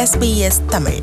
SBS Tamil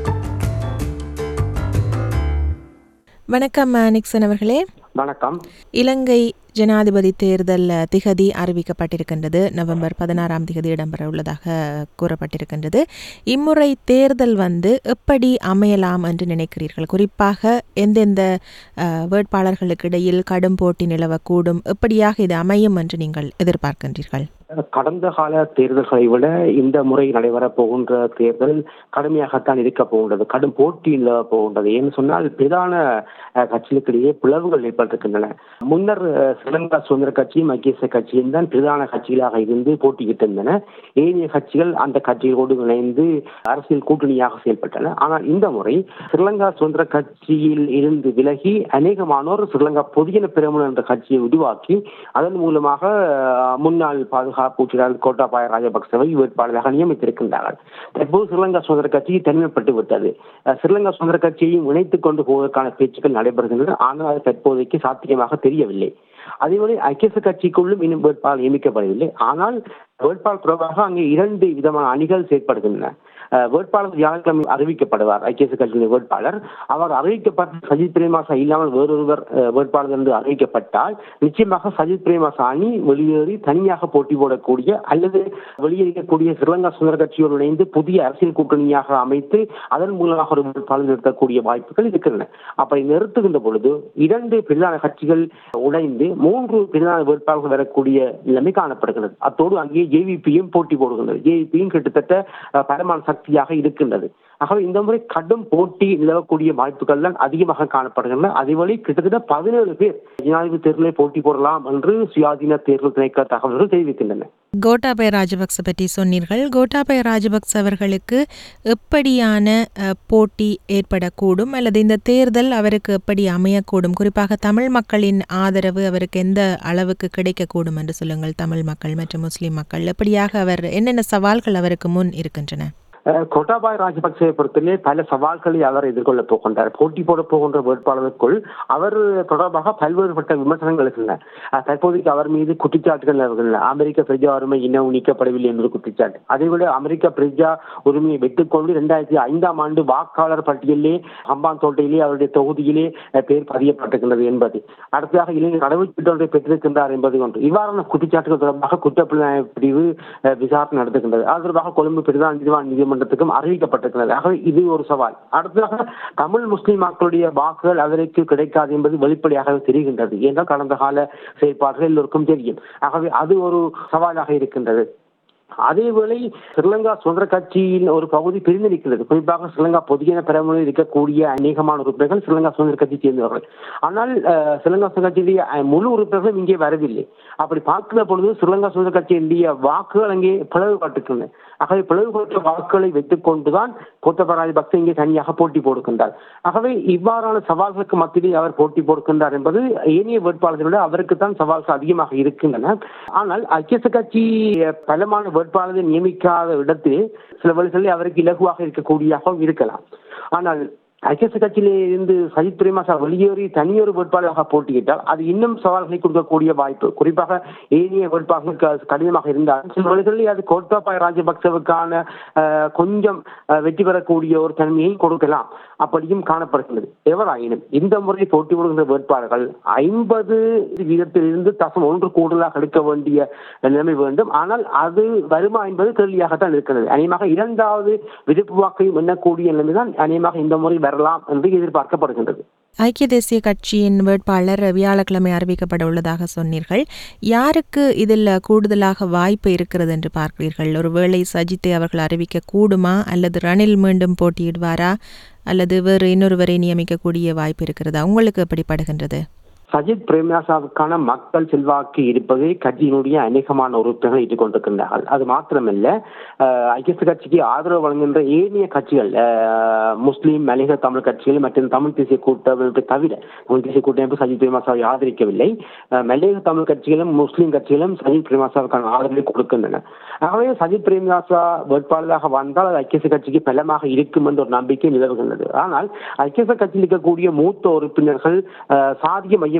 வணக்கம் Nixon அவர்களே வணக்கம் இலங்கை ஜனாதிபதி தேர்தல் திகதி அறிவிக்கப்பட்டிருக்கின்றது நவம்பர் பதினாறாம் திகதி இடம்பெற உள்ளதாக கூறப்பட்டிருக்கின்றது இம்முறை தேர்தல் வந்து எப்படி அமையலாம் என்று நினைக்கிறீர்கள் குறிப்பாக எந்தெந்த அஹ், வேட்பாளர்களுக்கு இடையில் கடும் போட்டி நிலவக்கூடும் எப்படியாக இது அமையும் என்று நீங்கள் எதிர்பார்க்கின்றீர்கள் கடந்த கால தேர்தல்களை விட இந்த முறை நடைபெறப் போகின்ற தேர்தல் கடுமையாகத்தான் இருக்க போகின்றது கடும் போட்டி நிலவ போகின்றது ஏன்னு சொன்னால் பிரதான அஹ், கட்சிகளுக்கிடையே பிளவுகள் ஏற்பட்டிருக்கின்றன முன்னர் அஹ், ஸ்ரீலங்கா சுதந்திர கட்சியும் ஐக்கிய கட்சியும் தான் பிரதான கட்சிகளாக இருந்து போட்டியிட்டு இருந்தன ஏனைய கட்சிகள் அந்த கட்சிகளோடு இணைந்து அரசியல் கூட்டணியாக செயல்பட்டன ஆனால் இந்த முறை ஸ்ரீலங்கா சுதந்திர கட்சியில் இருந்து விலகி அநேகமானோர் ஸ்ரீலங்கா பொதுஜன பிரமுன என்ற கட்சியை உருவாக்கி அதன் மூலமாக அஹ், முன்னாள் பாதுகாப்பு செயலாளர் கோட்டாபாய ராஜபக்சவை வேட்பாளராக நியமித்திருக்கின்றார்கள் தற்போது ஸ்ரீலங்கா சுதந்திர கட்சி தனிமைப்பட்டு விட்டது அஹ், ஸ்ரீலங்கா சுதந்திர கட்சியையும் இணைத்துக் கொண்டு போவதற்கான பேச்சுக்கள் நடைபெறுகின்றன ஆனால் அது தற்போதைக்கு சாத்தியமாக தெரியவில்லை அதேபோல ஐக்கிய கட்சிக்குள்ளும் இன்னும் வேட்பாளர் நியமிக்கப்படவில்லை ஆனால் வேட்பாளர் தொடர்பாக அங்கே இரண்டு விதமான அணிகள் செயற்படுகின்றன அஹ், வேட்பாளர் வியாழக்கிழமை அறிவிக்கப்படுவார் ஐக்கிய கட்சியின் வேட்பாளர் அவர் அறிவிக்கப்பட்ட சஜித் பிரேமாசா இல்லாமல் வேறொருவர் அஹ், வேட்பாளர் என்று அறிவிக்கப்பட்டால் நிச்சயமாக சஜித் பிரேமாசா அணி வெளியேறி தனியாக போட்டி போடக்கூடிய அல்லது வெளியேறக்கூடிய ஸ்ரீலங்கா சுதந்திர கட்சியோடு இணைந்து புதிய அரசியல் கூட்டணியாக அமைத்து அதன் மூலமாக ஒரு வேட்பாளர் நிறுத்தக்கூடிய வாய்ப்புகள் இருக்கின்றன அப்படி நிறுத்துகின்ற பொழுது இரண்டு பிரதான கட்சிகள் உடைந்து மூன்று பிரதான வேட்பாளர்கள் வரக்கூடிய நிலைமை காணப்படுகிறது அத்தோடு அங்கே ஜேவிபியும் போட்டி போடுகின்றது ஜேவிபியும் கிட்டத்தட்ட அஹ், பலமான சக்தியாக இருக்கின்றது ஆகவே இந்த முறை கடும் போட்டி நிலவக்கூடிய வாய்ப்புகள் தான் அதிகமாக காணப்படுகின்றன அதேவழி கிட்டத்தட்ட பதினேழு பேர் ஜனாதிபதி தேர்தலில் போட்டி போடலாம் என்று சுயாதீன தேர்தல் திணைக்கள தகவல்கள் தெரிவிக்கின்றன கோட்டாபய ராஜபக்ச பற்றி சொன்னீர்கள் கோட்டாபய ராஜபக்ச அவர்களுக்கு எப்படியான அஹ், போட்டி ஏற்படக்கூடும் அல்லது இந்த தேர்தல் அவருக்கு எப்படி அமையக்கூடும் குறிப்பாக தமிழ் மக்களின் ஆதரவு அவருக்கு எந்த அளவுக்கு கிடைக்கக்கூடும் என்று சொல்லுங்கள் தமிழ் மக்கள் மற்றும் முஸ்லிம் மக்கள் எப்படியாக அவர் என்னென்ன சவால்கள் அவருக்கு முன் இருக்கின்றன அஹ், கோட்டாபாய ராஜபக்சவை பொறுத்தவரை பல சவால்களை அவர் எதிர்கொள்ளப் போகின்றார் போட்டி போட போகின்ற வேட்பாளருக்குள் அவர் தொடர்பாக பல்வேறுபட்ட விமர்சனங்கள் இருக்கின்றன அஹ், தற்போதைக்கு அவர் மீது குற்றச்சாட்டுகள் இருக்கின்றன அமெரிக்க பிரஜா உரிமை இன்னும் நீக்கப்படவில்லை என்பது குற்றச்சாட்டு அதேவிட அமெரிக்க பிரஜா உரிமையை வெட்டுக்கொண்டு இரண்டாயிரத்தி ஐந்தாம் ஆண்டு வாக்காளர் பட்டியலிலே ஹம்பான் தோட்டையிலே அவருடைய தொகுதியிலே அஹ், பெயர் பதியப்பட்டிருக்கின்றது என்பது அடுத்ததாக இளைஞர் கடவுச்சீட்டு ஒன்றை பெற்றிருக்கின்றார் என்பது ஒன்று இவ்வாறான குற்றச்சாட்டுகள் தொடர்பாக குற்றப்புலனாய்வு பிரிவு அஹ், விசாரணை நடத்துகின்றது அது தொடர்பாக கொழும்பு பிரதான நீதிவான் நீதிமன்றத்துக்கும் அறிவிக்கப்பட்டிருக்கிறது ஆகவே இது ஒரு சவால் அடுத்ததாக தமிழ் முஸ்லிம் மக்களுடைய வாக்குகள் அவருக்கு கிடைக்காது என்பது வெளிப்படையாக தெரிகின்றது ஏனென்றால் கடந்த கால செயற்பாடுகள் எல்லோருக்கும் தெரியும் ஆகவே அது ஒரு சவாலாக இருக்கின்றது அதேவேளை ஸ்ரீலங்கா சுதந்திர கட்சியின் ஒரு பகுதி பிரிந்து நிற்கிறது குறிப்பாக ஸ்ரீலங்கா பொதுஜன பெரமுறையில் இருக்கக்கூடிய அநேகமான உறுப்பினர்கள் ஸ்ரீலங்கா சுதந்திர கட்சி சேர்ந்தவர்கள் ஆனால் அஹ், ஸ்ரீலங்கா சுதந்திர கட்சியுடைய அஹ், முழு உறுப்பினர்களும் இங்கே வரவில்லை அப்படி பார்க்கிற பொழுது ஸ்ரீலங்கா சுதந்திர கட்சியினுடைய வாக்குகள் அங்கே பிளவுபட்டிருக்கின்றன ஆகவே பிளவுபட்ட வாக்குகளை வைத்துக் கொண்டுதான் கோத்தபய ராஜபக்சே இங்கே தனியாக போட்டி போடுகின்றார் ஆகவே இவ்வாறான சவால்களுக்கு மத்தியில் அவர் போட்டி போடுகின்றார் என்பது ஏனைய வேட்பாளர்களை விட அவருக்கு தான் சவால்கள் அதிகமாக இருக்கின்றன ஆனால் ஐக்கிய கட்சி பலமான வேட்பாளரை நியமிக்காத இடத்திலே சில வழிகளில் அவருக்கு இலகுவாக இருக்கக்கூடியதாகவும் இருக்கலாம் ஆனால் ஐக்கிய கட்சியிலே இருந்து சஜித் பிரேமசா வெளியேறி தனியொரு வேட்பாளராக போட்டியிட்டால் அது இன்னும் சவால்களை கொடுக்கக்கூடிய வாய்ப்பு குறிப்பாக ஏனைய வேட்பாளர்கள் க- கடினமாக இருந்தால் சில வழிகளில் அது கோட்டாபாய ராஜபக்சவுக்கான அஹ், கொஞ்சம் அஹ், வெற்றி பெறக்கூடிய ஒரு தன்மையை கொடுக்கலாம் அப்படியும் காணப்படுகிறது எவராயினும் இந்த முறை போட்டி போடுகின்ற வேட்பாளர்கள் ஐம்பது வீதத்திலிருந்து தசம் ஒன்று கூடுதலாக எடுக்க வேண்டிய நிலைமை வேண்டும் ஆனால் அது வருமா என்பது கேள்வியாகத்தான் இருக்கிறது அநேகமாக இரண்டாவது விருப்பு வாக்கையும் எண்ணக்கூடிய நிலைமைதான் அநேகமாக இந்த முறை வரலாம் என்று எதிர்பார்க்கப்படுகின்றது ஐக்கிய தேசிய கட்சியின் வேட்பாளர் வியாழக்கிழமை அறிவிக்கப்பட உள்ளதாக சொன்னீர்கள் யாருக்கு இதில் கூடுதலாக வாய்ப்பு இருக்கிறது என்று பார்க்கிறீர்கள் ஒருவேளை சஜித்தை அவர்கள் அறிவிக்க கூடுமா அல்லது ரணில் மீண்டும் போட்டியிடுவாரா அல்லது வேறு இன்னொருவரை நியமிக்கக்கூடிய வாய்ப்பு இருக்கிறதா உங்களுக்கு எப்படி படுகின்றது சஜித் பிரேமதாசாவுக்கான மக்கள் செல்வாக்கு இருப்பதை கட்சியினுடைய அநேகமான உறுப்பினர்கள் ஏற்றுக் கொண்டிருக்கின்றார்கள் அது மாத்திரமல்ல அஹ், ஐக்கிய கட்சிக்கு ஆதரவு வழங்குகின்ற ஏனைய கட்சிகள் அஹ், முஸ்லீம் மலிக தமிழ் கட்சிகள் மற்றும் தமிழ் தேசிய கூட்டமைப்பை தவிர தமிழ் தேசிய கூட்டமைப்பு சஜித் பிரேமதாசாவை ஆதரிக்கவில்லை அஹ், மல்லிக தமிழ் கட்சிகளும் முஸ்லீம் கட்சிகளும் சஜித் பிரேமதாசாவுக்கான ஆதரவை கொடுக்கின்றன ஆகவே சஜித் பிரேமதாசா வேட்பாளராக வந்தால் அது ஐக்கிய கட்சிக்கு பலமாக இருக்கும் என்ற ஒரு நம்பிக்கை நிலவுகின்றது ஆனால் ஐக்கிய கட்சியில் இருக்கக்கூடிய மூத்த உறுப்பினர்கள் அஹ், சாதிய மையமாக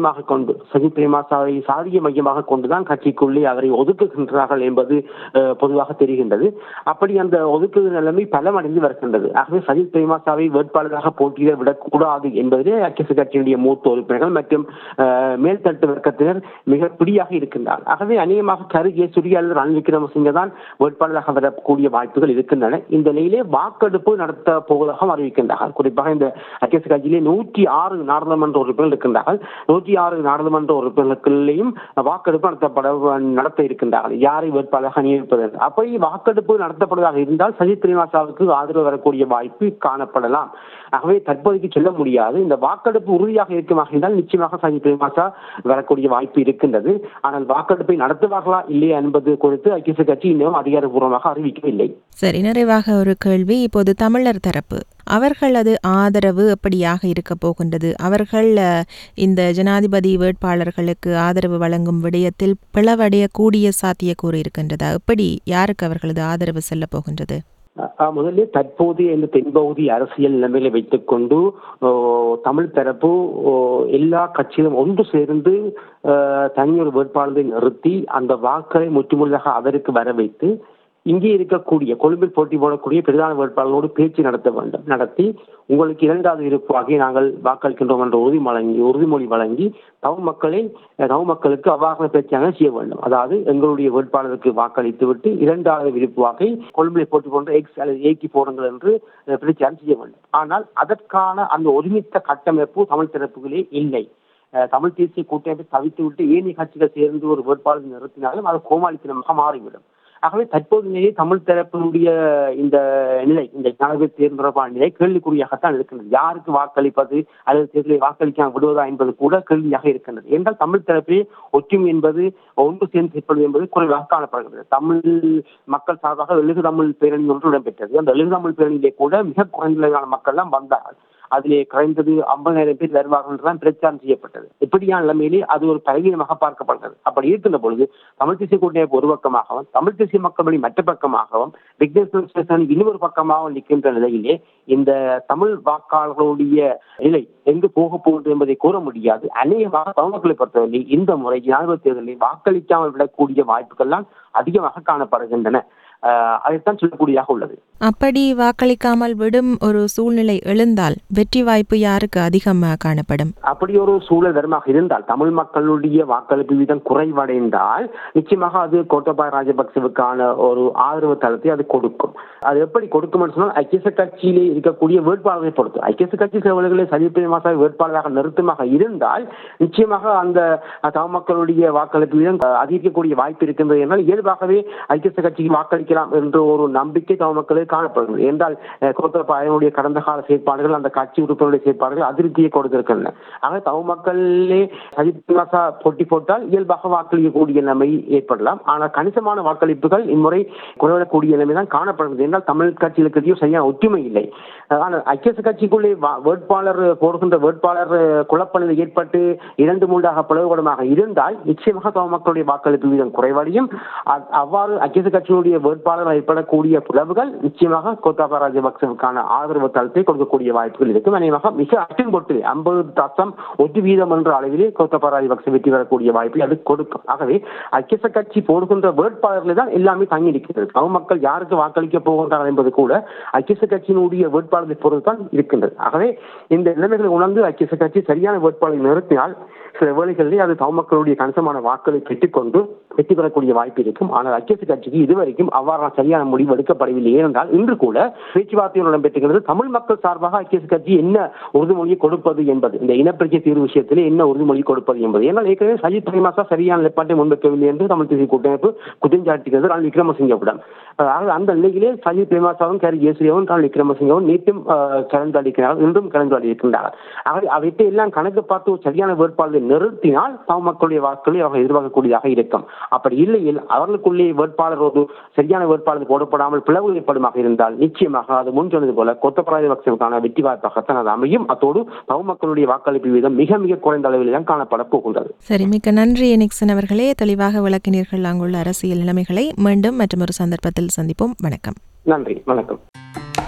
மையமாக கொண்டு சஜித் பிரேமதாசாவை சாதிய மையமாக கொண்டுதான் கட்சிக்குள்ளே அவரை ஒதுக்குகின்றார்கள் என்பது அஹ், பொதுவாக தெரிகின்றது அப்படி அந்த ஒதுக்குது நிலைமை பலமடைந்து வருகின்றது ஆகவே சஜித் பிரேமதாசாவை வேட்பாளராக போட்டியிட விடக்கூடாது என்பதிலே ஐக்கிய கட்சியினுடைய மூத்த உறுப்பினர்கள் மற்றும் அஹ், மேல்தட்டு வர்க்கத்தினர் மிக பிடியாக இருக்கின்றார் ஆகவே அநேகமாக கரு ஜெயசூரிய அல்லது ரணில் விக்ரமசிங்க தான் வேட்பாளராக வரக்கூடிய வாய்ப்புகள் இருக்கின்றன இந்த நிலையிலே வாக்கெடுப்பு நடத்த போவதாக அறிவிக்கின்றார்கள் குறிப்பாக இந்த ஐக்கிய கட்சியிலே நூற்றி ஆறு நாடாளுமன்ற உறுப்பினர்கள் இருக்கின்றார்கள் நூற்றி ஆறு நாடாளுமன்ற உறுப்பினர்களுக்குள்ளேயும் வாக்கெடுப்பு நடத்தப்பட நடத்த இருக்கின்றார்கள் யாரை வேட்பாளராக நியமிப்பது என்று. அப்படி வாக்கெடுப்பு நடத்தப்படுவதாக இருந்தால் சஜித் பிரேமதாசாவுக்கு ஆதரவு வரக்கூடிய வாய்ப்பு காணப்படலாம் ஆகவே தற்போதைக்கு சொல்ல முடியாது இந்த வாக்கெடுப்பு உறுதியாக இருக்குமாக இருந்தால் நிச்சயமாக சஜித் பிரேமதாசா வரக்கூடிய வாய்ப்பு இருக்கின்றது ஆனால் வாக்கெடுப்பை நடத்துவார்களா இல்லையா என்பது குறித்து ஐக்கிய கட்சி இன்னும் அதிகாரப்பூர்வமாக அறிவிக்கவில்லை சரி நிறைவாக ஒரு கேள்வி இப்போது தமிழர் தரப்பு அவர்களது ஆதரவு எப்படியாக இருக்க போகின்றது அவர்கள் அஹ், இந்த ஜனாதிபதி வேட்பாளர்களுக்கு ஆதரவு வழங்கும் விடயத்தில் பிளவடையக்கூடிய சாத்தியக்கூறு இருக்கின்றதா எப்படி யாருக்கு அவர்களது ஆதரவு செல்ல போகின்றது அஹ் முதலில் தற்போதைய இந்த தென்பகுதி அரசியல் நிலைமையில வைத்துக்கொண்டு ஓ, தமிழ் தரப்பு ஓ, எல்லா கட்சிகளும் ஒன்று சேர்ந்து அஹ், தனியொரு வேட்பாளரை நிறுத்தி அந்த வாக்களை முற்றுமுழுதாக அவருக்கு வர வைத்து இங்கே இருக்கக்கூடிய கொழும்பில் போட்டி போடக்கூடிய பிரதான வேட்பாளரோடு பேச்சு நடத்த வேண்டும் நடத்தி உங்களுக்கு இரண்டாவது இருப்பாகி நாங்கள் வாக்களிக்கின்றோம் என்ற உறுதி வழங்கி உறுதிமொழி வழங்கி தமிழ் மக்களை தமிழ் மக்களுக்கு அவ்வாறு பேச்சாக செய்ய வேண்டும் அதாவது எங்களுடைய வேட்பாளருக்கு வாக்களித்து விட்டு இரண்டாவது விருப்புவாகை கொழும்பில் போட்டி போன்ற எக்ஸ் அல்லது ஏக்கி போடுங்கள் என்று அஹ், பிரச்சாரம் செய்ய வேண்டும் ஆனால் அதற்கான அந்த ஒருமித்த கட்டமைப்பு தமிழ் தரப்புகளே இல்லை அஹ், தமிழ் தேசிய கூட்டமைப்பை தவித்து விட்டு ஏனைய கட்சிகள் சேர்ந்து ஒரு வேட்பாளர் நிறுத்தினாலும் அது கோமாளித்தனமாக மாறிவிடும் ஆகவே தற்போது நிலையே தமிழ் தரப்பினுடைய இந்த நிலை இந்த ஜனாதிபதி தேர்தல் தொடர்பான நிலை கேள்விக்குறியாகத்தான் இருக்கின்றது யாருக்கு வாக்களிப்பது அல்லது தேர்தலை வாக்களிக்காம விடுவதா என்பது கூட கேள்வியாக இருக்கின்றது என்றால் தமிழ் தரப்பிலே ஒற்றுமை என்பது ஒன்று சேர்ந்து செயற்படுவது என்பது குறைவாக காணப்படுகிறது தமிழ் மக்கள் சார்பாக எழுகு தமிழ் பேரணி ஒன்று இடம்பெற்றது அந்த எழுகு தமிழ் பேரணியிலே கூட மிக குறைந்த அளவிலான மக்கள் எல்லாம் வந்தார்கள் அதிலே குறைந்தது ஐம்பதாயிரம் பேர் வருவார்கள் என்றுதான் பிரச்சாரம் செய்யப்பட்டது இப்படியான நிலைமையிலே அது ஒரு பலவீனமாக பார்க்கப்படுகிறது அப்படி இருக்கின்ற பொழுது தமிழ் தேசிய கூட்டமைப்பு ஒரு பக்கமாகவும் தமிழ் தேசிய மக்கள் வழி மற்ற பக்கமாகவும் விக்னேஸ்வரன் இன்னொரு பக்கமாகவும் நிற்கின்ற நிலையிலே இந்த தமிழ் வாக்காளர்களுடைய நிலை எங்கு போக போகிறது என்பதை கூற முடியாது அநேகமாக தமிழ் மக்களை பொறுத்தவரை இந்த முறை ஜனாதிபதி தேர்தலில் வாக்களிக்காமல் விடக்கூடிய வாய்ப்புகள்லாம் அதிகமாக காணப்படுகின்றன ஆஹ் அதைத்தான் சொல்லக்கூடியதாக உள்ளது அப்படி வாக்களிக்காமல் விடும் ஒரு சூழ்நிலை எழுந்தால் வெற்றி வாய்ப்பு யாருக்கு அதிகமாக காணப்படும் அப்படி ஒரு சூழல் வருமாக இருந்தால் தமிழ் மக்களுடைய வாக்களிப்பு வீதம் குறைவடைந்தால் நிச்சயமாக அது கோட்டபாய ராஜபக்சவுக்கான ஒரு ஆதரவு தளத்தை அது கொடுக்கும் அது எப்படி கொடுக்கும் சொன்னால் ஐக்கிய கட்சியிலே இருக்கக்கூடிய வேட்பாளரை பொறுத்து ஐக்கிய கட்சி சேவல்களை சஜித் மாசா வேட்பாளராக நிறுத்தமாக இருந்தால் நிச்சயமாக அந்த தமிழ் மக்களுடைய வாக்களிப்பு வீதம் அஹ், அதிகரிக்கக்கூடிய வாய்ப்பு இருக்கின்றது என்றால் இயல்பாகவே ஐக்கிய கட்சிக்கு வாக்களிக்கலாம் என்ற ஒரு நம்பிக்கை தமிழ் மக்களுக்கு காணப்படுகிறது என்றால் அஹ், கோத்தபாயனுடைய கடந்த கால செயற்பாடுகள் அந்த கட்சி உறுப்பினருடைய செயற்பாடுகள் அதிருப்தியை கொடுத்திருக்கின்றன ஆக தமிழ் மக்களே சஜித் மாசா போட்டி போட்டால் இயல்பாக வாக்களிக்கக்கூடிய நிலைமை ஏற்படலாம் ஆனால் கணிசமான வாக்களிப்புகள் இம்முறை குறைவிடக்கூடிய நிலைமை தான் காணப்படுகிறது என்றால் தமிழ் கட்சிகளுக்கு சரியான ஒற்றுமை இல்லை ஆனால் ஐக்கிய கட்சிக்குள்ளே வா- வேட்பாளர் போடுகின்ற வேட்பாளர் குழப்பநிலை ஏற்பட்டு இரண்டு மூன்றாக பிளவுபடமாக இருந்தால் நிச்சயமாக தமிழ் மக்களுடைய வாக்களிப்பு வீதம் குறைவடையும் அ- அவ்வாறு ஐக்கிய கட்சியுடைய வேட்பாளர் ஏற்படக்கூடிய பிளவுகள் நிச்சயமாக கோத்தாபா ராஜபக்சவுக்கான ஆதரவு தளத்தை கொடுக்கக்கூடிய வாய்ப்புகள் இருக்கும் அநேகமாக மிக அட்டும் பொட்டு ஐம்பது தசம் ஒரு வீதம் என்ற அளவிலே கோத்தாபா ராஜபக்ச வெற்றி பெறக்கூடிய வாய்ப்பை அது கொடுக்கும் ஆகவே ஐக்கிய கட்சி போடுகின்ற வேட்பாளர்கள் தான் எல்லாமே தங்கி இருக்கிறது தமிழ் மக்கள் யாருக்கு வாக்களிக்க போகின்றார்கள் என்பது கூட ஐக்கிய கட்சியினுடைய வேட்பாளரை பொறுத்து தான் இருக்கின்றது ஆகவே இந்த நிலைமைகளை உணர்ந்து ஐக்கிய கட்சி சரியான வேட்பாளரை நிறுத்தினால் சில வேளைகளிலே அது தமிழ் மக்களுடைய கணிசமான வாக்களை பெற்றுக்கொண்டு வெற்றி பெறக்கூடிய வாய்ப்பு இருக்கும் ஆனால் ஐக்கிய கட்சிக்கு இதுவரைக்கும் அவ்வாறான சரியான முடிவு எடுக்கப்படவில்லை ஏனென்றால் இன்று கூட பேச்சுவார்த்தைகள் இடம்பெற்றுகிறது தமிழ் மக்கள் சார்பாக ஐக்கிய கட்சி என்ன உறுதிமொழியை கொடுப்பது என்பது இந்த இனப்பிரச்சனை தீர்வு விஷயத்தில் என்ன உறுதிமொழி கொடுப்பது என்பது ஏன்னால் ஏற்கனவே சஜித் பிரேமதாசா சரியான நிலைப்பாட்டை முன்வைக்கவில்லை என்று தமிழ் தேசிய கூட்டமைப்பு குற்றஞ்சாட்டுகிறது ரணில் விக்ரமசிங்கவிடம் ஆக அந்த நிலையிலே சஜித் பிரேமதாசாவும் கேரி ஜெயசூரியாவும் ரணில் விக்ரமசிங்கவும் நேற்றும் கலந்தாடிக்கிறார்கள் இன்றும் கலந்தாடி இருக்கின்றார்கள் ஆகவே அவற்றை எல்லாம் கணக்கு பார்த்து ஒரு சரியான வேட்பாளரை நிறுத்தினால் தமிழ் மக்களுடைய வாக்குகளை அவர்கள் எதிர்பார்க்கக்கூடியதாக இருக்கும் அப்படி இல்லையில் அவர்களுக்குள்ளே வேட்பாளர் ஒரு சரியான வேட்பாளர் போடப்படாமல் பிளவு ஏற்படுமாக இருந்தால் நிச்சயமாக அது முன் சொன்னது போல கொத்தப்பராஜ பக்சவுக்கான வெற்றி வாய்ப்பாகத்தான் அது அமையும் அத்தோடு தமிழ் மக்களுடைய வாக்களிப்பு வீதம் மிக மிக குறைந்த அளவில் தான் காணப்பட போகின்றது சரி மிக்க நன்றி எனிக்சன் அவர்களே தெளிவாக விளக்கினீர்கள் அங்குள்ள அரசியல் நிலைமைகளை மீண்டும் மற்றும் ஒரு சந்தர்ப்பத்தில் சந்திப்போம் வணக்கம் நன்றி வணக்கம்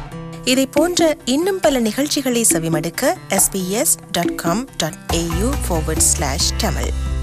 இதை போன்ற இன்னும் பல நிகழ்ச்சிகளை செவிமடுக்க sbs.com.au forward slash tamil